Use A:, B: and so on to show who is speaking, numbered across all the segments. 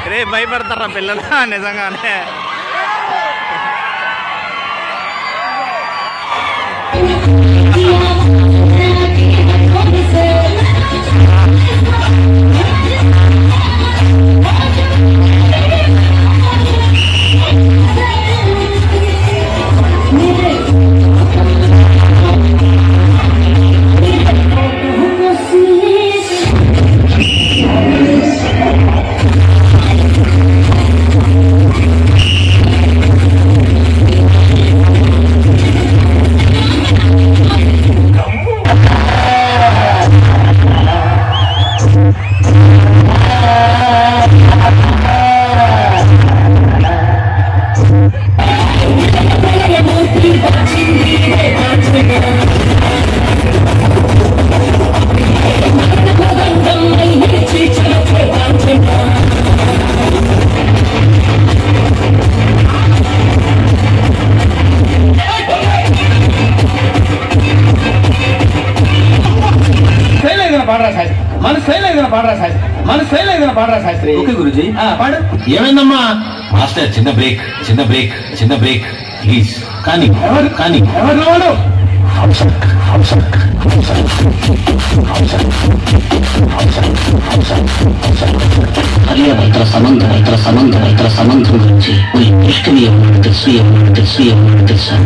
A: రే భయపడతారా పిల్లలు నిజంగానే
B: శైలి ఏదైనా పాడరా శాస్త్రి మన శైలి ఏదైనా పాడరా శాస్త్రి మన శైలి ఏదైనా పాడరా శాస్త్రి
C: ఓకే గురుజీ
B: ఆ, పాడు
C: ఏమైందమ్మా మాస్టర్ చిన్న బ్రేక్ చిన్న బ్రేక్ చిన్న బ్రేక్ ప్లీజ్ కానీ
B: ఎవరు
C: కానీ
B: ఎవరు వాడు
D: పర్యావరణ సంబంధం ఇతర సంబంధం ఇతర సంబంధం గురించి మీ దృష్టిని ఏమన్నా తెలుసు ఏమన్నా తెలుసు ఏమన్నా తెలుసా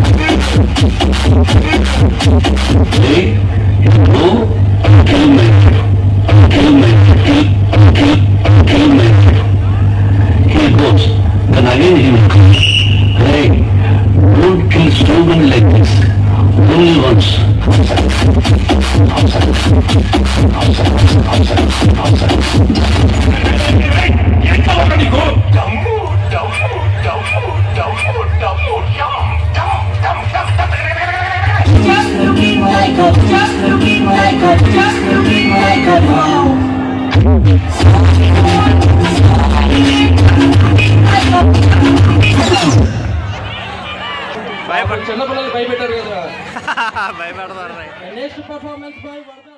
D: Here goes. Then again he will come. Hey, don't kill so many like this. Only once.
E: Just looking like a, just looking like a, just looking like a wow.
A: భయపడ
B: చిన్నపిల్లలు భయపెట్టారు కదా
A: భయపడతారు రే
B: నెక్స్ట్ పర్ఫార్మెన్స్ బాయ్